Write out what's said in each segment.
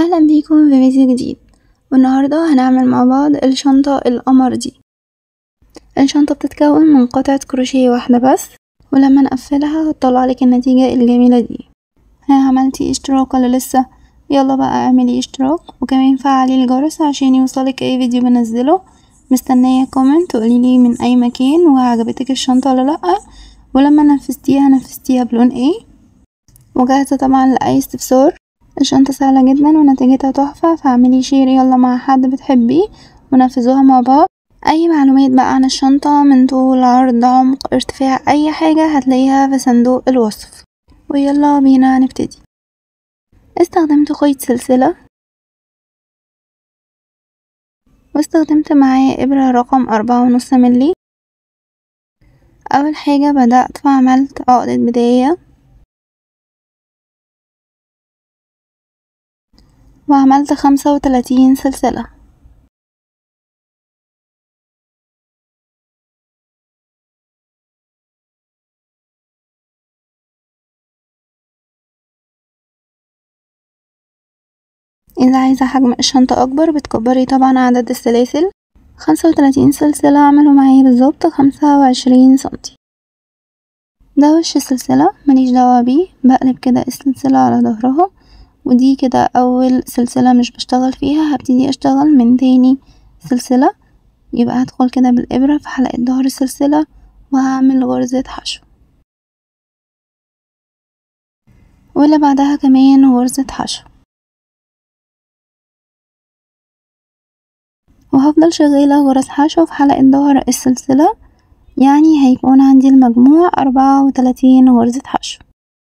اهلا بيكم في فيديو جديد والنهاردة هنعمل مع بعض الشنطة القمر دي الشنطة بتتكون من قطعة كروشيه واحدة بس ولما نقفلها هتطلع لك النتيجة الجميلة دي ها عملتي اشتراك ولا لسه يلا بقى اعملي اشتراك وكمان فعلي الجرس عشان يوصلك اي فيديو بنزله مستنية كومنت تقوليلي من اي مكان وعجبتك الشنطة ولا لأ ولما نفذتيها نفذتيها بلون ايه وجاهزة طبعا لأي استفسار الشنطة سهلة جدا ونتيجتها تحفة فاعملي شير يلا مع حد بتحبيه ونفذوها مع بعض اي معلومات بقى عن الشنطة من طول عرض عمق ارتفاع اي حاجة هتلاقيها في صندوق الوصف ويلا بينا نبتدي استخدمت خيط سلسلة واستخدمت معاه ابرة رقم أربعة ونص ملي اول حاجة بدأت فعملت عقدة بداية وعملت خمسة وتلاتين سلسلة إذا عايزة حجم الشنطة أكبر بتكبري طبعا عدد السلاسل خمسة وتلاتين سلسلة عملوا معايا بالظبط خمسة وعشرين سنتي ده وش السلسلة مليش دعوة بيه بقلب كده السلسلة على ظهرها ودي كده أول سلسلة مش بشتغل فيها هبتدي أشتغل من تاني سلسلة يبقى هدخل كده بالإبرة في حلقة ظهر السلسلة وهعمل غرزة حشو واللي بعدها كمان غرزة حشو وهفضل شغالة غرز حشو في حلقة ظهر السلسلة يعني هيكون عندي المجموع أربعة وتلاتين غرزة حشو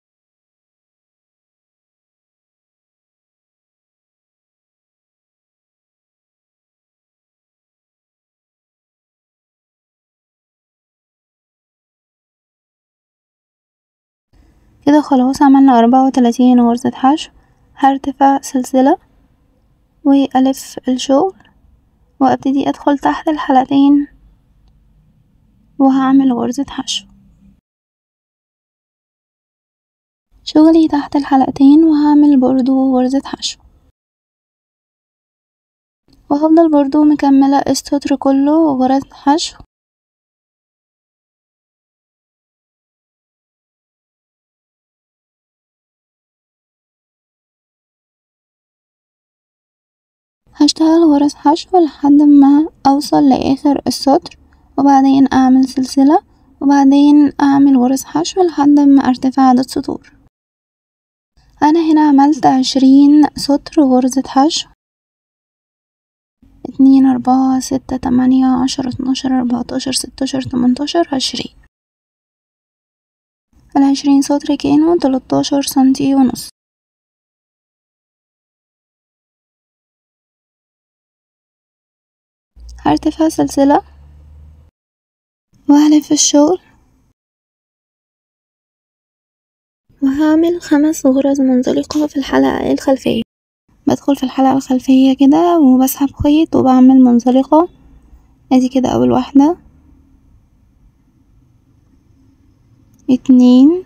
كده خلاص عملنا أربعة وتلاتين غرزة حشو هرتفع سلسلة وألف الشغل وأبتدي أدخل تحت الحلقتين وهعمل غرزة حشو شغلي تحت الحلقتين وهعمل برضو غرزة حشو وهفضل برضو مكملة السطر كله غرز حشو هشتغل غرز حشو لحد ما اوصل لاخر السطر وبعدين اعمل سلسلة وبعدين اعمل غرز حشو لحد ما ارتفع عدد سطور انا هنا عملت عشرين سطر غرزة حشو اتنين اربعة ستة تمانية عشرة اتناشر اربعتاشر ستاشر تمنتاشر عشرين العشرين سطر كانوا تلاتاشر سنتي ونص هرتفع سلسلة وهلف الشغل وهعمل خمس غرز منزلقة في الحلقة الخلفية بدخل في الحلقة الخلفية كده وبسحب خيط وبعمل منزلقة ادي كده اول واحدة اتنين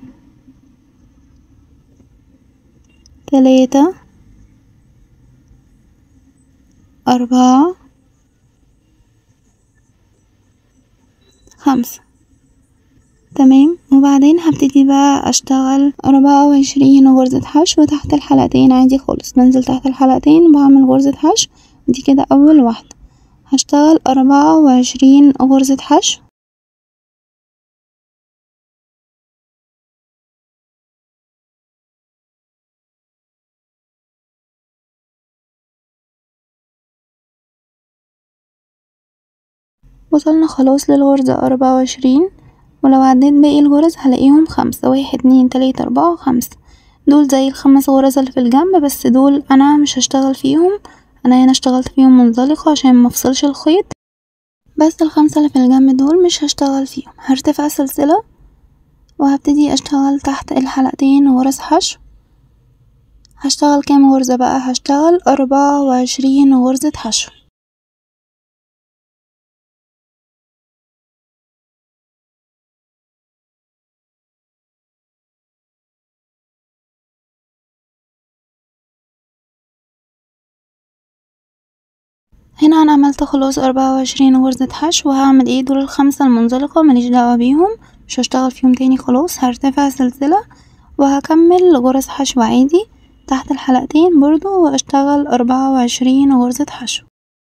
تلاتة أربعة خمسة تمام وبعدين هبتدي بقى اشتغل أربعة وعشرين غرزة حشو تحت الحلقتين عادي خالص بنزل تحت الحلقتين وبعمل غرزة حشو دي كده اول واحدة هشتغل أربعة وعشرين غرزة حشو وصلنا خلاص للغرزة أربعة وعشرين ولو عديت باقي الغرز هلاقيهم خمسة واحد اتنين تلاتة أربعة خمسة دول زي الخمس غرز اللي في الجنب بس دول أنا مش هشتغل فيهم أنا هنا اشتغلت فيهم منزلقة عشان مفصلش الخيط بس الخمسة اللي في الجنب دول مش هشتغل فيهم هرتفع سلسلة وهبتدي اشتغل تحت الحلقتين غرز حشو هشتغل كام غرزة بقى هشتغل أربعة وعشرين غرزة حشو هنا انا عملت خلاص اربعة وعشرين غرزة حشو وهعمل ايه دول الخمسة المنزلقة ماليش دعوة بيهم مش هشتغل فيهم تاني خلاص هرتفع سلسلة وهكمل غرز حشو عادي تحت الحلقتين برضو واشتغل اربعة وعشرين غرزة حشو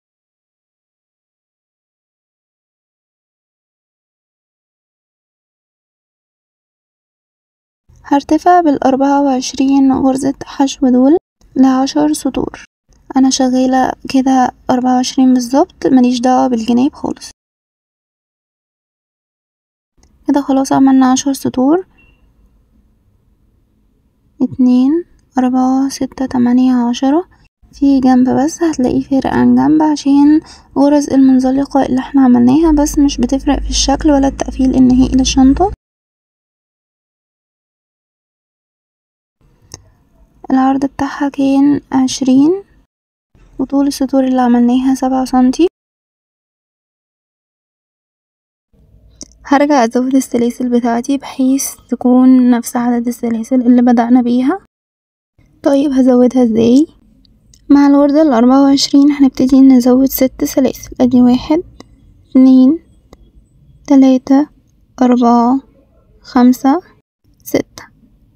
هرتفع بالأربعة وعشرين غرزة حشو دول لعشر سطور انا شغالة كده أربعة وعشرين بالظبط مليش دعوة بالجناب خالص كده خلاص عملنا عشر سطور اتنين أربعة ستة تمانية عشرة في جنب بس هتلاقيه فارق عن جنب عشان غرز المنزلقة اللي احنا عملناها بس مش بتفرق في الشكل ولا التقفيل النهائي للشنطة العرض بتاعها كان عشرين وطول السطور اللي عملناها سبعة سنتي هرجع ازود السلاسل بتاعتي بحيث تكون نفس عدد السلاسل اللي بدأنا بيها طيب هزودها ازاي مع الغرزة الأربعة وعشرين هنبتدي نزود ست سلاسل ادي واحد اتنين تلاتة أربعة خمسة ستة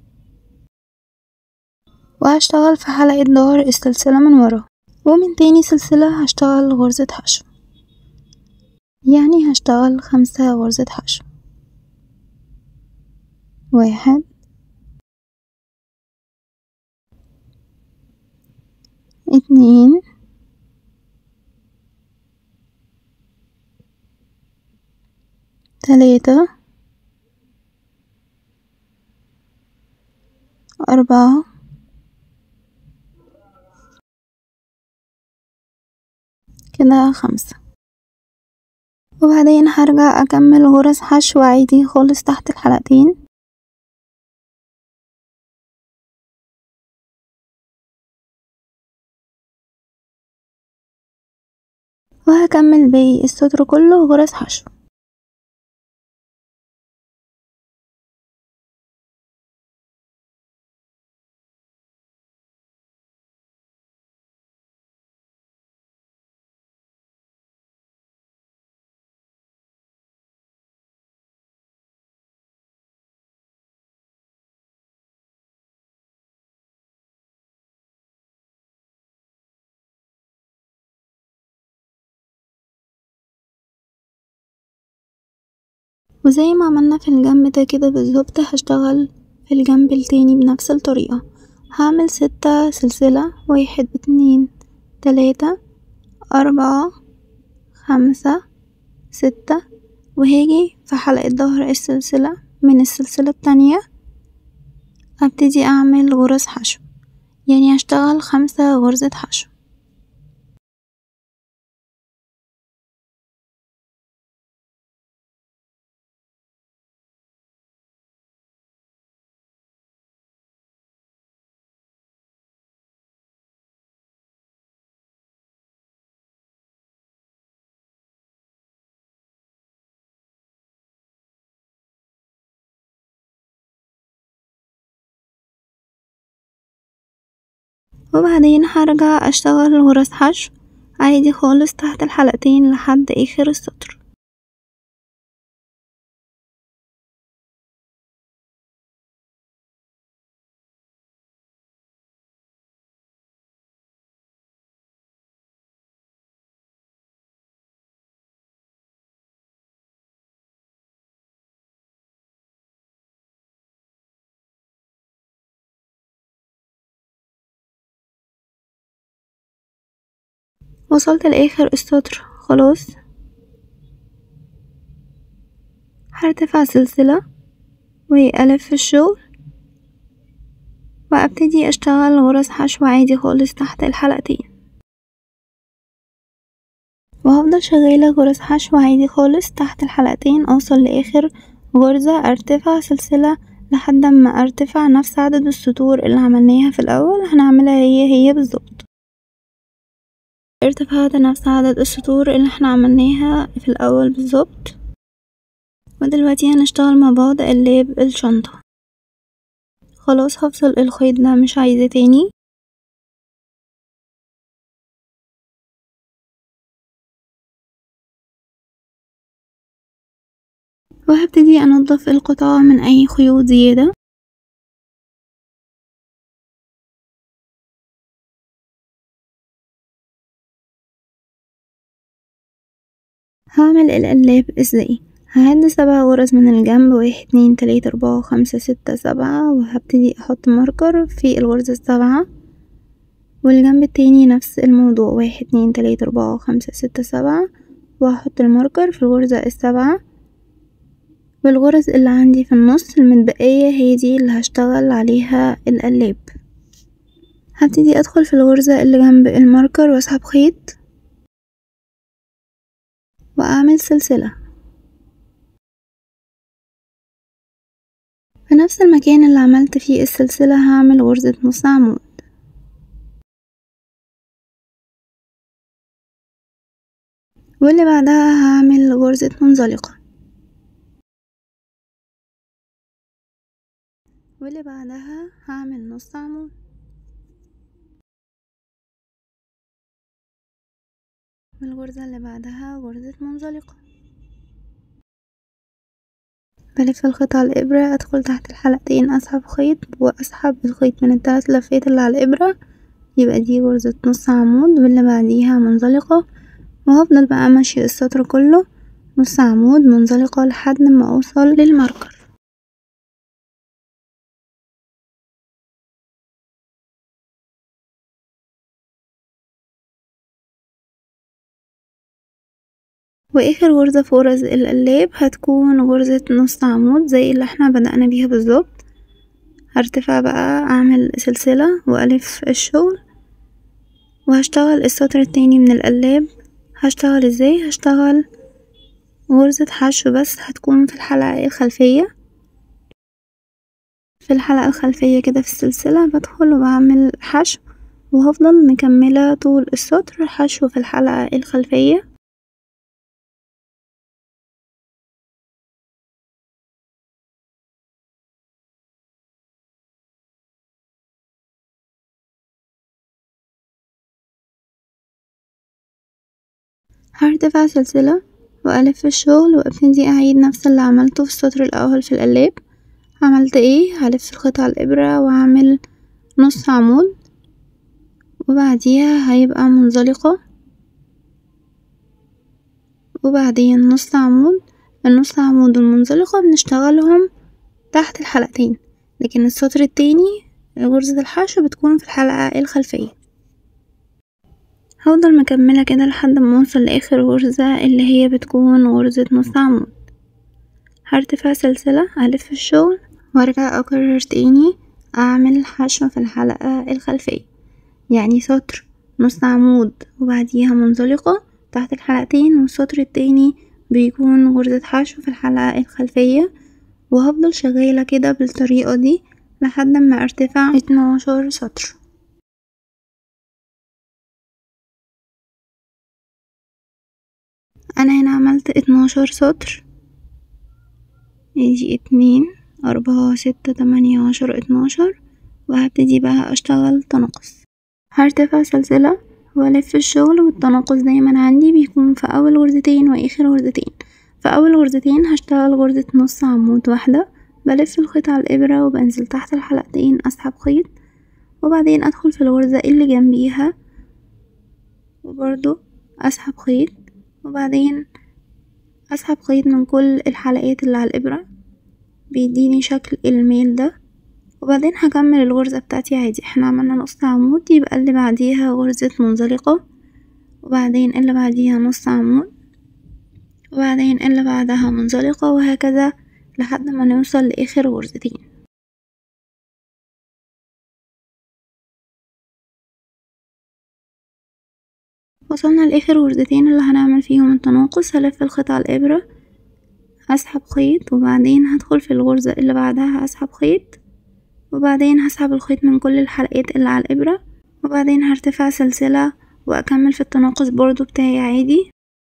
وهشتغل في حلقة ظهر السلسلة من ورا ومن تاني سلسلة هشتغل غرزة حشو يعني هشتغل خمسة غرزة حشو واحد اتنين تلاتة أربعة كده خمسة وبعدين هرجع أكمل غرز حشو عادي خالص تحت الحلقتين وهكمل باقي السطر كله غرز حشو وزي ما عملنا في الجنب ده كده بالظبط هشتغل في الجنب التاني بنفس الطريقة هعمل ستة سلسلة واحد اتنين تلاتة أربعة خمسة ستة وهاجي في حلقة ظهر السلسلة من السلسلة التانية هبتدي أعمل غرز حشو يعني هشتغل خمسة غرزة حشو وبعدين هرجع اشتغل غرز حشو عادي خالص تحت الحلقتين لحد اخر السطر وصلت لاخر السطر خلاص هرتفع سلسلة والف الشغل وابتدي اشتغل غرز حشو عادي خالص تحت الحلقتين وهفضل شغالة غرز حشو عادي خالص تحت الحلقتين اوصل لاخر غرزة ارتفع سلسلة لحد ما ارتفع نفس عدد السطور اللي عملناها في الاول هنعملها هي هي بالظبط ارتفعت نفس عدد السطور اللي احنا عملناها في الاول بالظبط ودلوقتي هنشتغل مع بعض قلاب الشنطة خلاص هفصل الخيط ده مش عايزاه تاني وهبتدي انضف القطع من اي خيوط زيادة هعمل القلاب ازاي هعد سبع غرز من الجنب واحد اتنين تلاتة اربعة خمسة ستة سبعة وهبتدي احط ماركر في الغرزة السابعة والجنب التاني نفس الموضوع واحد اتنين تلاتة اربعة خمسة ستة سبعة وهحط الماركر في الغرزة السابعة والغرز اللي عندي في النص المتبقية هي دي اللي هشتغل عليها القلاب هبتدي ادخل في الغرزة اللي جنب الماركر واسحب خيط واعمل سلسلة في نفس المكان اللي عملت فيه السلسلة هعمل غرزة نص عمود واللي بعدها هعمل غرزة منزلقة واللي بعدها هعمل نص عمود والغرزة اللي بعدها غرزة منزلقة بلف الخيط على الإبرة أدخل تحت الحلقتين أسحب خيط وأسحب الخيط من التلات لفات اللي على الإبرة يبقى دي غرزة نص عمود واللي بعديها منزلقة وهفضل بقى ماشية السطر كله نص عمود منزلقة لحد ما أوصل للماركر واخر غرزة في غرز القلاب هتكون غرزة نص عمود زي اللي احنا بدأنا بيها بالظبط هرتفع بقى اعمل سلسلة والف الشغل وهشتغل السطر التاني من القلاب هشتغل ازاي هشتغل غرزة حشو بس هتكون في الحلقة الخلفية في الحلقة الخلفية كده في السلسلة بدخل وبعمل حشو وهفضل مكملة طول السطر حشو في الحلقة الخلفية هرتفع سلسلة وألف الشغل وأبتدي أعيد نفس اللي عملته في السطر الأول في القلاب عملت ايه هلف الخيط على الإبرة وأعمل نص عمود وبعديها هيبقى منزلقة وبعدين نص عمود النص عمود والمنزلقة بنشتغلهم تحت الحلقتين لكن السطر التاني غرزة الحشو بتكون في الحلقة الخلفية هفضل مكملة كده لحد ما اوصل لاخر غرزة اللي هي بتكون غرزة نص عمود هرتفع سلسلة الف الشغل وارجع اكرر تاني اعمل حشو في الحلقة الخلفية يعني سطر نص عمود وبعديها منزلقة تحت الحلقتين والسطر التاني بيكون غرزة حشو في الحلقة الخلفية وهفضل شغالة كده بالطريقة دي لحد ما ارتفع اتناشر سطر انا هنا عملت اتناشر سطر يجي اتنين اربعة ستة تمانية عشرة اتناشر وهبتدي بقى اشتغل تناقص هرتفع سلسلة والف الشغل والتناقص دايما عندي بيكون في اول غرزتين واخر غرزتين في اول غرزتين هشتغل غرزة نص عمود واحدة بلف الخيط على الابرة وبنزل تحت الحلقتين اسحب خيط وبعدين ادخل في الغرزة اللي جنبيها وبرضو اسحب خيط وبعدين اسحب خيط من كل الحلقات اللي على الابرة بيديني شكل الميل ده وبعدين هكمل الغرزة بتاعتي عادي احنا عملنا نص عمود يبقى اللي بعديها غرزة منزلقة وبعدين اللي بعديها نص عمود وبعدين اللي بعدها منزلقة وهكذا لحد ما نوصل لاخر غرزتين وصلنا لاخر غرزتين اللي هنعمل فيهم التناقص هلف الخيط على الابرة هسحب خيط وبعدين هدخل في الغرزة اللي بعدها هسحب خيط وبعدين هسحب الخيط من كل الحلقات اللي على الابرة وبعدين هرتفع سلسلة واكمل في التناقص برضو بتاعي عادي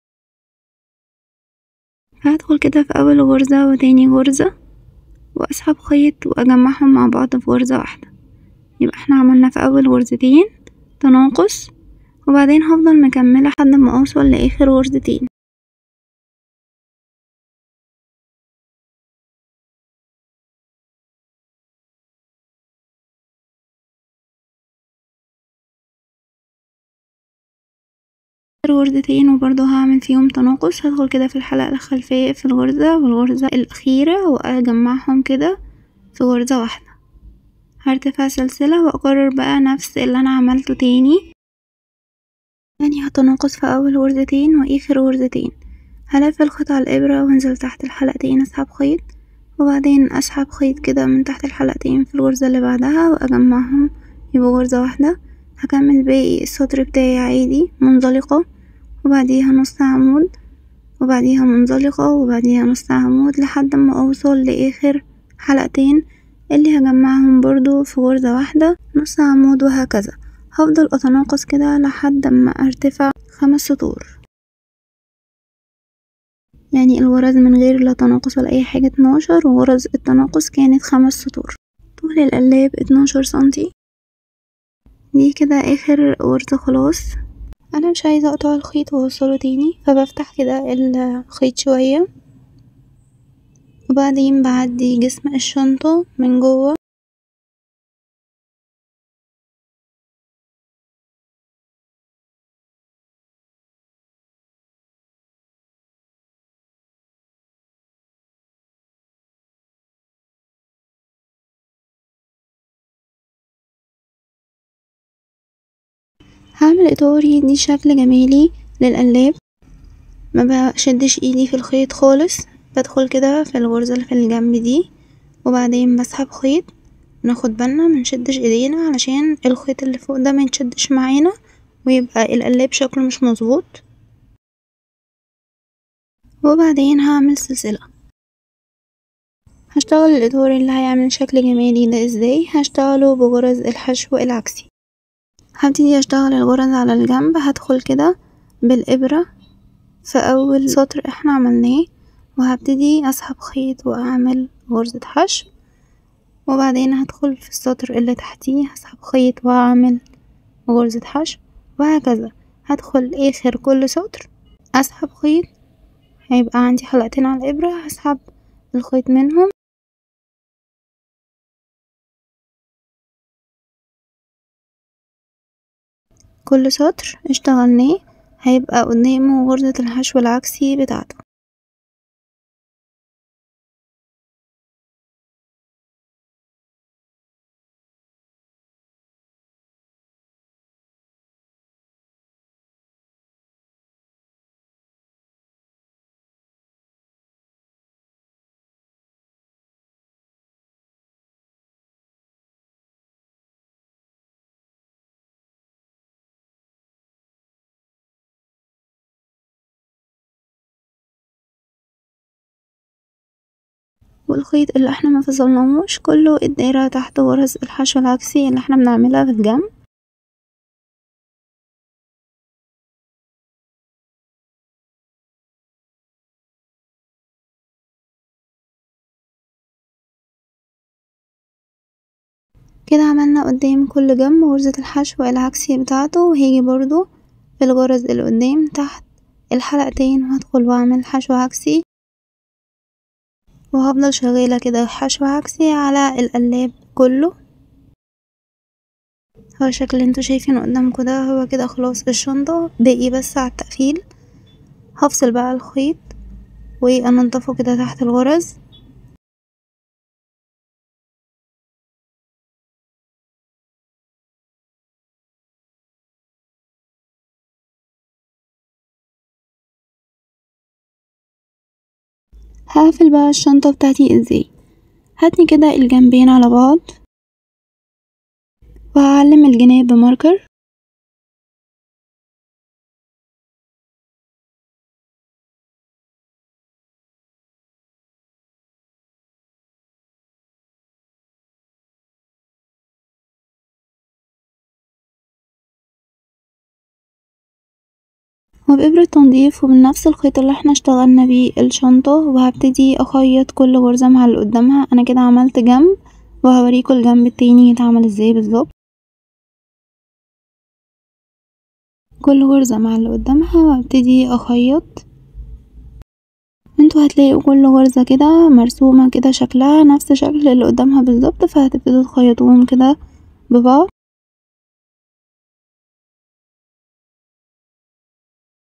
هدخل كده في اول غرزة وتاني غرزة واسحب خيط واجمعهم مع بعض في غرزة واحدة يبقى احنا عملنا في اول غرزتين تناقص وبعدين هفضل مكملة لحد ما اوصل لاخر غرزتين اخر غرزتين وبرضه هعمل فيهم تناقص هدخل كده في الحلقة الخلفية في الغرزة والغرزة الاخيرة واجمعهم كده في غرزة واحدة هرتفع سلسلة واكرر بقى نفس اللي انا عملته تاني تاني هتناقص في اول غرزتين واخر غرزتين هلف الخيط على الابرة وانزل تحت الحلقتين اسحب خيط وبعدين اسحب خيط كده من تحت الحلقتين في الغرزة اللي بعدها واجمعهم يبقوا غرزة واحدة هكمل باقي السطر بتاعي عادي منزلقة وبعديها نص عمود وبعديها منزلقة وبعديها نص عمود لحد ما اوصل لاخر حلقتين اللي هجمعهم برضو في غرزة واحدة نص عمود وهكذا هفضل اتناقص كده لحد ما ارتفع خمس سطور يعني الغرز من غير لا تناقص ولا اي حاجة اتناشر وغرز التناقص كانت خمس سطور طول القلاب اتناشر سنتي دي كده اخر غرزة خلاص انا مش عايزة اقطع الخيط واوصله تاني فبفتح كده الخيط شوية وبعدين بعدي جسم الشنطة من جوه هعمل اطار يدي شكل جمالي للقلاب ما بشدش ايدي في الخيط خالص بدخل كده في الغرزة اللي في الجنب دي وبعدين بسحب خيط ناخد بالنا منشدش ايدينا علشان الخيط اللي فوق ده ميتشدش معانا ويبقى القلاب شكله مش مظبوط وبعدين هعمل سلسلة هشتغل الاطار اللي هيعمل شكل جمالي ده ازاي هشتغله بغرز الحشو العكسي هبتدي اشتغل الغرز على الجنب هدخل كده بالابرة في اول سطر احنا عملناه وهبتدي اسحب خيط واعمل غرزة حشو وبعدين هدخل في السطر اللي تحتيه هسحب خيط واعمل غرزة حشو وهكذا هدخل اخر كل سطر اسحب خيط هيبقى عندي حلقتين على الابرة هسحب الخيط منهم كل سطر اشتغلناه هيبقى قدامه غرزة الحشو العكسي بتاعته والخيط اللي احنا مفصلناهوش كله الدايرة تحت غرز الحشو العكسي اللي احنا بنعملها في الجنب كده عملنا قدام كل جنب غرزة الحشو العكسي بتاعته وهيجي برضو في الغرز اللي قدام تحت الحلقتين وهدخل واعمل حشو عكسي وهفضل شغالة كده حشو عكسي على القلاب كله هو الشكل اللي انتوا شايفينه قدامكم ده هو كده خلاص الشنطة باقي بس على التقفيل هفصل بقى الخيط وانضفه كده تحت الغرز هقفل بقى الشنطة بتاعتي ازاي هاتني كده الجنبين على بعض وهعلم الجناب بماركر وبإبرة تنظيف وبنفس الخيط اللي احنا اشتغلنا بيه الشنطة وهبتدي اخيط كل غرزة مع اللي قدامها انا كده عملت جنب وهوريكم الجنب التاني يتعمل ازاي بالظبط كل غرزة مع اللي قدامها وهبتدي اخيط انتوا هتلاقوا كل غرزة كده مرسومة كده شكلها نفس شكل اللي قدامها بالظبط فهتبتدوا تخيطوهم كده ببعض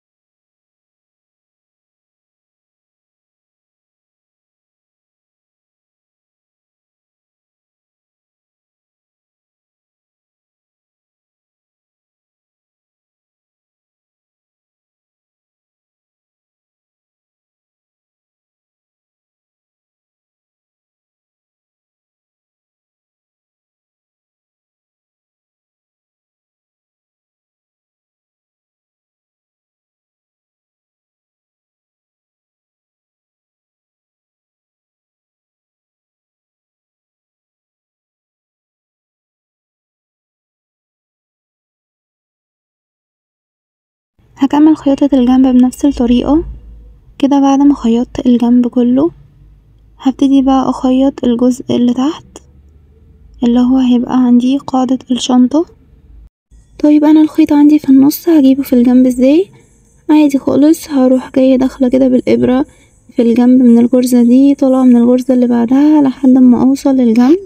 هكمل خياطة الجنب بنفس الطريقة كده بعد ما خيطت الجنب كله هبتدي بقى اخيط الجزء اللي تحت اللي هو هيبقى عندي قاعدة الشنطة طيب انا الخيط عندي في النص هجيبه في الجنب ازاي عادي خالص هروح جاية داخلة كده بالابرة في الجنب من الغرزة دي طالعة من الغرزة اللي بعدها لحد ما اوصل للجنب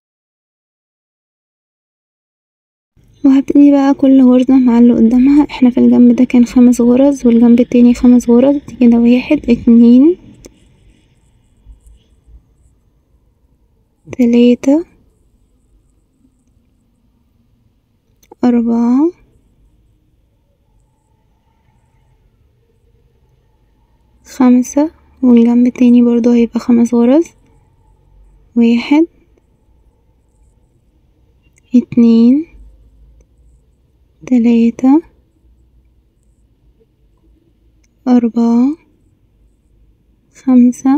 وهبتدي بقى كل غرزة مع اللي قدامها احنا في الجنب ده كان خمس غرز والجنب التاني خمس غرز كده واحد اتنين تلاتة أربعة خمسة والجنب التاني برضو هيبقى خمس غرز واحد اتنين تلاتة أربعة خمسة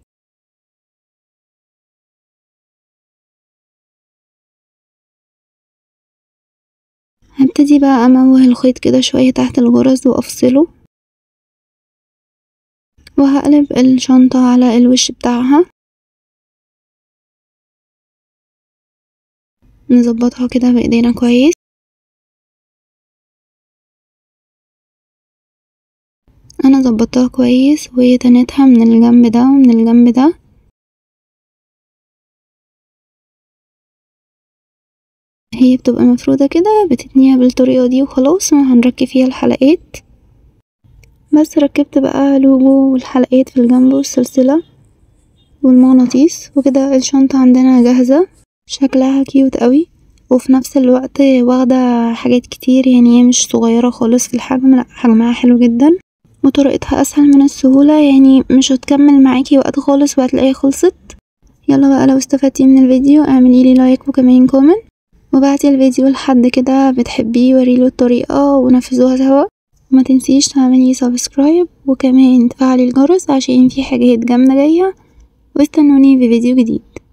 هبتدي بقى اموه الخيط كده شوية تحت الغرز وافصله وهقلب الشنطة على الوش بتاعها نظبطها كده بايدينا كويس انا ظبطتها كويس وتنتها من الجنب ده ومن الجنب ده هي بتبقى مفرودة كده بتتنيها بالطريقة دي وخلاص وهنركب فيها الحلقات بس ركبت بقى لوجو والحلقات في الجنب والسلسلة والمغناطيس وكده الشنطة عندنا جاهزة شكلها كيوت قوي وفي نفس الوقت واخدة حاجات كتير يعني هي مش صغيرة خالص في الحجم لا حجمها حلو جدا وطريقتها اسهل من السهولة يعني مش هتكمل معاكي وقت خالص وهتلاقيها خلصت يلا بقى لو استفدتي من الفيديو اعمليلي لايك وكمان كومنت وبعتي الفيديو لحد كده بتحبيه وريله الطريقة ونفذوها سوا وما تنسيش تعملي سبسكرايب وكمان تفعلي الجرس عشان في حاجات جامدة جاية واستنوني في فيديو جديد